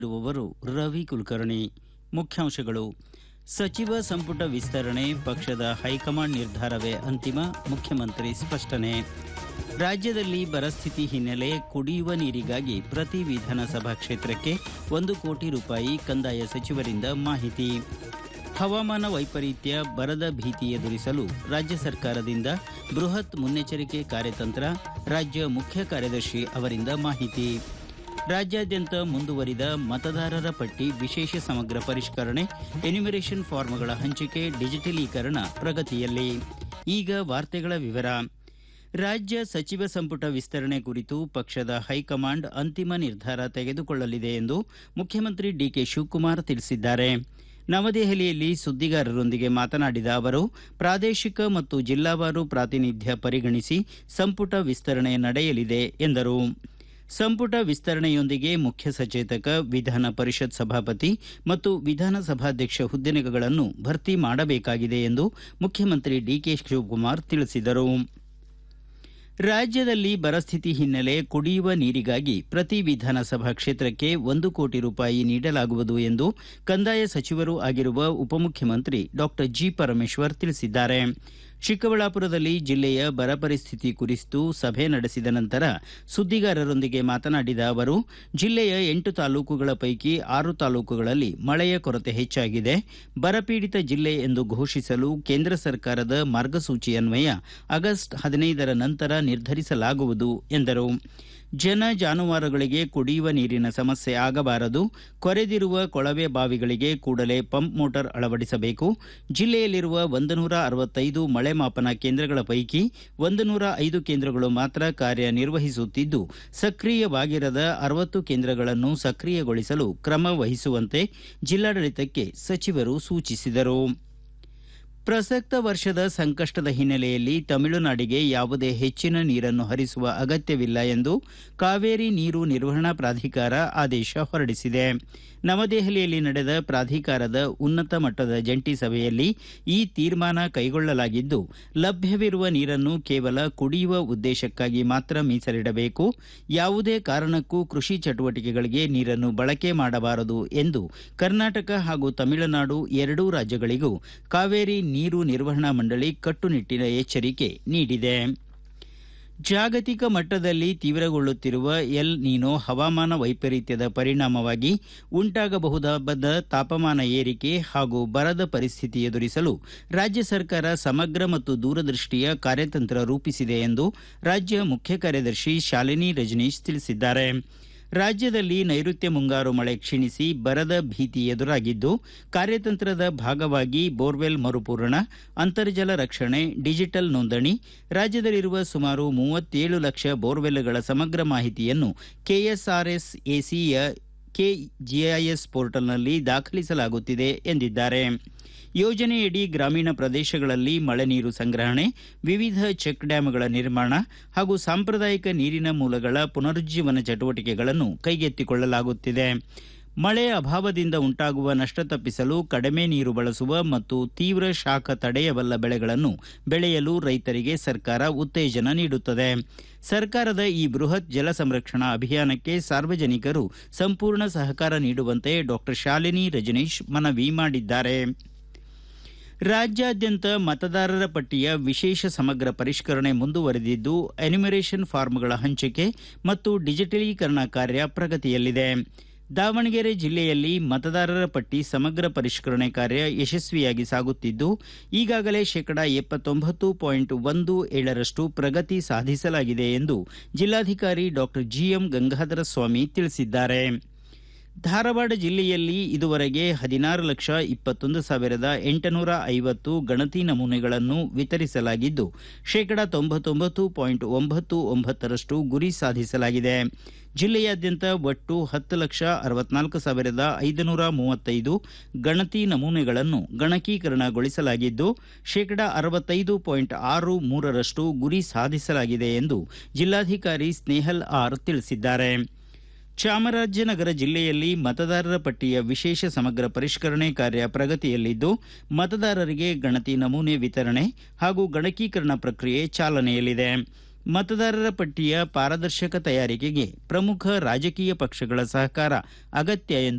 ಇರುವವರು ರವಿ ಕುಲಕರ್ಣಿ ಮುಖ್ಯಾಂಶಗಳು ಸಚಿವ ಸಂಪುಟ ವಿಸ್ತರಣೆ ಪಕ್ಷದ ಹೈಕಮಾಂಡ್ ನಿರ್ಧಾರವೇ ಅಂತಿಮ ಮುಖ್ಯಮಂತ್ರಿ ಸ್ಪಷ್ಟನೆ ರಾಜ್ಯದಲ್ಲಿ ಬರಸ್ಥಿತಿ ಹಿನ್ನೆಲೆ ಕುಡಿಯುವ ನೀರಿಗಾಗಿ ಪ್ರತಿ ವಿಧಾನಸಭಾ ಕ್ಷೇತ್ರಕ್ಕೆ ಒಂದು ಕೋಟಿ ರೂಪಾಯಿ ಕಂದಾಯ ಸಚಿವರಿಂದ ಮಾಹಿತಿ ಹವಾಮಾನ ವೈಪರೀತ್ಯ ಬರದ ಭೀತಿ ಎದುರಿಸಲು ರಾಜ್ಯ ಸರ್ಕಾರದಿಂದ ಬೃಹತ್ ಮುನ್ನೆಚ್ಚರಿಕೆ ಕಾರ್ಯತಂತ್ರ ರಾಜ್ಯ ಮುಖ್ಯ ಕಾರ್ಯದರ್ಶಿ ಅವರಿಂದ ಮಾಹಿತಿ ರಾಜ್ಯಾದ್ಯಂತ ಮುಂದುವರಿದ ಮತದಾರರ ಪಟ್ಟಿ ವಿಶೇಷ ಸಮಗ್ರ ಪರಿಷ್ಕರಣೆ ಎನ್ಯುಮರೇಷನ್ ಫಾರ್ಮ್ಗಳ ಹಂಚಿಕೆ ಡಿಜಿಟಲೀಕರಣ ಪ್ರಗತಿಯಲ್ಲಿ ಈಗ ವಾರ್ತೆಗಳ ವಿವರ ರಾಜ್ಯ ಸಚಿವ ಸಂಪುಟ ವಿಸ್ತರಣೆ ಕುರಿತು ಪಕ್ಷದ ಹೈಕಮಾಂಡ್ ಅಂತಿಮ ನಿರ್ಧಾರ ತೆಗೆದುಕೊಳ್ಳಲಿದೆ ಎಂದು ಮುಖ್ಯಮಂತ್ರಿ ಡಿಕೆ ಶಿವಕುಮಾರ್ ತಿಳಿಸಿದ್ದಾರೆ ನವದೆಹಲಿಯಲ್ಲಿ ಸುದ್ದಿಗಾರರೊಂದಿಗೆ ಮಾತನಾಡಿದ ಅವರು ಪ್ರಾದೇಶಿಕ ಮತ್ತು ಜಿಲ್ಲಾವಾರು ಪ್ರಾತಿನಿಧ್ಯ ಪರಿಗಣಿಸಿ ಸಂಪುಟ ವಿಸ್ತರಣೆ ನಡೆಯಲಿದೆ ಎಂದರು ಸಂಪುಟ ವಿಸ್ತರಣೆಯೊಂದಿಗೆ ಮುಖ್ಯ ಸಚೇತಕ ವಿಧಾನ ಪರಿಷತ್ ಸಭಾಪತಿ ಮತ್ತು ವಿಧಾನಸಭಾಧ್ಯಕ್ಷ ಹುದ್ದೆಗಳನ್ನು ಭರ್ತಿ ಮಾಡಬೇಕಾಗಿದೆ ಎಂದು ಮುಖ್ಯಮಂತ್ರಿ ಡಿಕೆ ಶಿವಕುಮಾರ್ ತಿಳಿಸಿದರು ರಾಜ್ಯದಲ್ಲಿ ಬರಸ್ಥಿತಿ ಹಿನ್ನೆಲೆ ಕುಡಿಯುವ ನೀರಿಗಾಗಿ ಪ್ರತಿ ವಿಧಾನಸಭಾ ಕ್ಷೇತ್ರಕ್ಕೆ ಒಂದು ಕೋಟಿ ರೂಪಾಯಿ ನೀಡಲಾಗುವುದು ಎಂದು ಕಂದಾಯ ಸಚಿವರೂ ಆಗಿರುವ ಉಪಮುಖ್ಯಮಂತ್ರಿ ಡಾಕ್ಟರ್ ಜಿ ಪರಮೇಶ್ವರ್ ತಿಳಿಸಿದ್ದಾರೆ ಚಿಕ್ಕಬಳ್ಳಾಪುರದಲ್ಲಿ ಜಿಲ್ಲೆಯ ಬರ ಪರಿಸ್ಥಿತಿ ಕುರಿತು ಸಭೆ ನಡೆಸಿದ ನಂತರ ಸುದ್ದಿಗಾರರೊಂದಿಗೆ ಮಾತನಾಡಿದ ಅವರು ಜಿಲ್ಲೆಯ ಎಂಟು ತಾಲೂಕುಗಳ ಪೈಕಿ ಆರು ತಾಲೂಕುಗಳಲ್ಲಿ ಮಳೆಯ ಕೊರತೆ ಹೆಚ್ಚಾಗಿದೆ ಬರಪೀಡಿತ ಜಿಲ್ಲೆ ಎಂದು ಘೋಷಿಸಲು ಕೇಂದ್ರ ಸರ್ಕಾರದ ಮಾರ್ಗಸೂಚಿ ಅನ್ವಯ ಆಗಸ್ಟ್ ಹದಿನೈದರ ನಂತರ ನಿರ್ಧರಿಸಲಾಗುವುದು ಎಂದರು ಜನ ಜಾನುವಾರುಗಳಿಗೆ ಕುಡಿಯುವ ನೀರಿನ ಸಮಸ್ಯೆ ಆಗಬಾರದು ಕೊರೆದಿರುವ ಕೊಳವೆ ಬಾವಿಗಳಿಗೆ ಕೂಡಲೇ ಪಂಪ್ ಮೋಟಾರ್ ಅಳವಡಿಸಬೇಕು ಜಿಲ್ಲೆಯಲ್ಲಿರುವ ಒಂದು ನೂರ ಅರವತ್ತೈದು ಮಳೆ ಮಾಪನ ಕೇಂದ್ರಗಳ ಪೈಕಿ ಒಂದು ನೂರ ಐದು ಕೇಂದ್ರಗಳು ಮಾತ್ರ ಕಾರ್ಯನಿರ್ವಹಿಸುತ್ತಿದ್ದು ಸಕ್ರಿಯವಾಗಿರದ ಅರವತ್ತು ಕೇಂದ್ರಗಳನ್ನು ಸಕ್ರಿಯಗೊಳಿಸಲು ಕ್ರಮ ವಹಿಸುವಂತೆ ಜಿಲ್ಲಾಡಳಿತಕ್ಕೆ ಸಚಿವರು ಸೂಚಿಸಿದರು ಪ್ರಸಕ್ತ ವರ್ಷದ ಸಂಕಷ್ಟದ ಹಿನ್ನೆಲೆಯಲ್ಲಿ ತಮಿಳುನಾಡಿಗೆ ಯಾವುದೇ ಹೆಚ್ಚಿನ ನೀರನ್ನು ಹರಿಸುವ ಅಗತ್ಯವಿಲ್ಲ ಎಂದು ಕಾವೇರಿ ನೀರು ನಿರ್ವಹಣಾ ಪ್ರಾಧಿಕಾರ ಆದೇಶ ಹೊರಡಿಸಿದೆ ನವದೆಹಲಿಯಲ್ಲಿ ನಡೆದ ಪ್ರಾಧಿಕಾರದ ಉನ್ನತ ಮಟ್ಟದ ಜಂಟಿ ಸಭೆಯಲ್ಲಿ ಈ ತೀರ್ಮಾನ ಕೈಗೊಳ್ಳಲಾಗಿದ್ದು ಲಭ್ಯವಿರುವ ನೀರನ್ನು ಕೇವಲ ಕುಡಿಯುವ ಉದ್ದೇಶಕ್ಕಾಗಿ ಮಾತ್ರ ಮೀಸಲಿಡಬೇಕು ಯಾವುದೇ ಕಾರಣಕ್ಕೂ ಕೃಷಿ ಚಟುವಟಿಕೆಗಳಿಗೆ ನೀರನ್ನು ಬಳಕೆ ಮಾಡಬಾರದು ಎಂದು ಕರ್ನಾಟಕ ಹಾಗೂ ತಮಿಳುನಾಡು ಎರಡೂ ರಾಜ್ಯಗಳಿಗೂ ಕಾವೇರಿ ನೀರು ನಿರ್ವಹಣಾ ಮಂಡಳಿ ಕಟ್ಟುನಿಟ್ಟಿನ ಎಚ್ಚರಿಕೆ ನೀಡಿದೆ ಜಾಗತಿಕ ಮಟ್ಟದಲ್ಲಿ ತೀವ್ರಗೊಳ್ಳುತ್ತಿರುವ ಎಲ್ ನೀನೋ ಹವಾಮಾನ ವೈಪರೀತ್ಯದ ಪರಿಣಾಮವಾಗಿ ಉಂಟಾಗಬಹುದಾದ ತಾಪಮಾನ ಏರಿಕೆ ಹಾಗೂ ಬರದ ಪರಿಸ್ಥಿತಿ ಎದುರಿಸಲು ರಾಜ್ಯ ಸರ್ಕಾರ ಸಮಗ್ರ ಮತ್ತು ದೂರದೃಷ್ಟಿಯ ಕಾರ್ಯತಂತ್ರ ರೂಪಿಸಿದೆ ಎಂದು ರಾಜ್ಯ ಮುಖ್ಯ ಕಾರ್ಯದರ್ಶಿ ಶಾಲಿನಿ ರಜನೀಶ್ ತಿಳಿಸಿದ್ದಾರೆ ರಾಜ್ಯದಲ್ಲಿ ನೈಋತ್ಯ ಮುಂಗಾರು ಮಳೆ ಕ್ಷೀಣಿಸಿ ಬರದ ಭೀತಿ ಎದುರಾಗಿದ್ದು ಕಾರ್ಯತಂತ್ರದ ಭಾಗವಾಗಿ ಬೋರ್ವೆಲ್ ಮರುಪೂರಣ ಅಂತರ್ಜಲ ರಕ್ಷಣೆ ಡಿಜಿಟಲ್ ನೋಂದಣಿ ರಾಜ್ಯದಲ್ಲಿರುವ ಸುಮಾರು ಮೂವತ್ತೇಳು ಲಕ್ಷ ಬೋರ್ವೆಲ್ಗಳ ಸಮಗ್ರ ಮಾಹಿತಿಯನ್ನು ಕೆಎಸ್ಆರ್ಎಸ್ ಎಸಿಯ ಕೆಜಿಐಎಸ್ ಪೋರ್ಟಲ್ನಲ್ಲಿ ದಾಖಲಿಸಲಾಗುತ್ತಿದೆ ಎಂದಿದ್ದಾರೆ ಯೋಜನೆಯಡಿ ಗ್ರಾಮೀಣ ಪ್ರದೇಶಗಳಲ್ಲಿ ಮಳೆ ನೀರು ಸಂಗ್ರಹಣೆ ವಿವಿಧ ಚೆಕ್ ಡ್ಯಾಂಗಳ ನಿರ್ಮಾಣ ಹಾಗೂ ಸಾಂಪ್ರದಾಯಿಕ ನೀರಿನ ಮೂಲಗಳ ಪುನರುಜ್ಜೀವನ ಚಟುವಟಿಕೆಗಳನ್ನು ಕೈಗೆತ್ತಿಕೊಳ್ಳಲಾಗುತ್ತಿದೆ ಮಳೆ ಅಭಾವದಿಂದ ಉಂಟಾಗುವ ನಷ್ಟ ತಪ್ಪಿಸಲು ಕಡಿಮೆ ನೀರು ಬಳಸುವ ಮತ್ತು ತೀವ್ರ ಶಾಖ ತಡೆಯಬಲ್ಲ ಬೆಳೆಗಳನ್ನು ಬೆಳೆಯಲು ರೈತರಿಗೆ ಸರ್ಕಾರ ಉತ್ತೇಜನ ನೀಡುತ್ತದೆ ಸರ್ಕಾರದ ಈ ಬೃಹತ್ ಜಲ ಸಂರಕ್ಷಣಾ ಅಭಿಯಾನಕ್ಕೆ ಸಾರ್ವಜನಿಕರು ಸಂಪೂರ್ಣ ಸಹಕಾರ ನೀಡುವಂತೆ ಡಾಕ್ಟರ್ ಶಾಲಿನಿ ರಜನೀಶ್ ಮನವಿ ಮಾಡಿದ್ದಾರೆ ರಾಜ್ಯಾದ್ಯಂತ ಮತದಾರರ ಪಟ್ಟಿಯ ವಿಶೇಷ ಸಮಗ್ರ ಪರಿಷ್ಕರಣೆ ಮುಂದುವರೆದಿದ್ದು ಎನ್ಯುಮರೇಷನ್ ಫಾರ್ಮ್ಗಳ ಹಂಚಿಕೆ ಮತ್ತು ಡಿಜಿಟಲೀಕರಣ ಕಾರ್ಯ ಪ್ರಗತಿಯಲ್ಲಿದೆ ದಾವಣಗೆರೆ ಜಿಲ್ಲೆಯಲ್ಲಿ ಮತದಾರರ ಪಟ್ಟಿ ಸಮಗ್ರ ಪರಿಷ್ಕರಣೆ ಕಾರ್ಯ ಯಶಸ್ವಿಯಾಗಿ ಸಾಗುತ್ತಿದ್ದು ಈಗಾಗಲೇ ಶೇಕಡಾ ಎಪ್ಪತ್ತೊಂಬತ್ತು ಪಾಯಿಂಟ್ ಒಂದು ಏಳರಷ್ಟು ಪ್ರಗತಿ ಸಾಧಿಸಲಾಗಿದೆ ಎಂದು ಜಿಲ್ಲಾಧಿಕಾರಿ ಡಾಕ್ಟರ್ ಜಿಎಂ ಗಂಗಾಧರ ಸ್ವಾಮಿ ತಿಳಿಸಿದ್ದಾರೆ ಧಾರವಾಡ ಜಿಲ್ಲೆಯಲ್ಲಿ ಇದುವರೆಗೆ ಹದಿನಾರು ಲಕ್ಷ ಇಪ್ಪತ್ತೊಂದು ಸಾವಿರದ ಎಂಟುನೂರ ಐವತ್ತು ಗಣತಿ ನಮೂನೆಗಳನ್ನು ವಿತರಿಸಲಾಗಿದ್ದು ಶೇಕಡಾ ತೊಂಬತ್ತೊಂಬತ್ತು ಪಾಯಿಂಟ್ ಒಂಬತ್ತು ಒಂಬತ್ತರಷ್ಟು ಗುರಿ ಸಾಧಿಸಲಾಗಿದೆ ಜಿಲ್ಲೆಯಾದ್ಯಂತ ಒಟ್ಟು ಹತ್ತು ಲಕ್ಷ ಅರವತ್ನಾಲ್ಕು ಸಾವಿರದ ಐದುನೂರ ಮೂವತ್ತೈದು ಗಣತಿ ನಮೂನೆಗಳನ್ನು ಗಣಕೀಕರಣಗೊಳಿಸಲಾಗಿದ್ದು ಶೇಕಡಾ ಅರವತ್ತೈದು ಪಾಯಿಂಟ್ ಆರು ಮೂರರಷ್ಟು ಗುರಿ ಸಾಧಿಸಲಾಗಿದೆ ಎಂದು ಜಿಲ್ಲಾಧಿಕಾರಿ ಸ್ನೇಹಲ್ ಆರ್ ತಿಳಿಸಿದ್ದಾರೆ ಚಾಮರಾಜನಗರ ಜಿಲ್ಲೆಯಲ್ಲಿ ಮತದಾರರ ಪಟ್ಟಿಯ ವಿಶೇಷ ಸಮಗ್ರ ಪರಿಷ್ಕರಣೆ ಕಾರ್ಯ ಪ್ರಗತಿಯಲ್ಲಿದ್ದು ಮತದಾರರಿಗೆ ಗಣತಿ ನಮೂನೆ ವಿತರಣೆ ಹಾಗೂ ಗಣಕೀಕರಣ ಪ್ರಕ್ರಿಯೆ ಚಾಲನೆಯಲ್ಲಿದೆ ಮತದಾರರ ಪಟ್ಟಿಯ ಪಾರದರ್ಶಕ ತಯಾರಿಕೆಗೆ ಪ್ರಮುಖ ರಾಜಕೀಯ ಪಕ್ಷಗಳ ಸಹಕಾರ ಅಗತ್ಯ ಎಂದು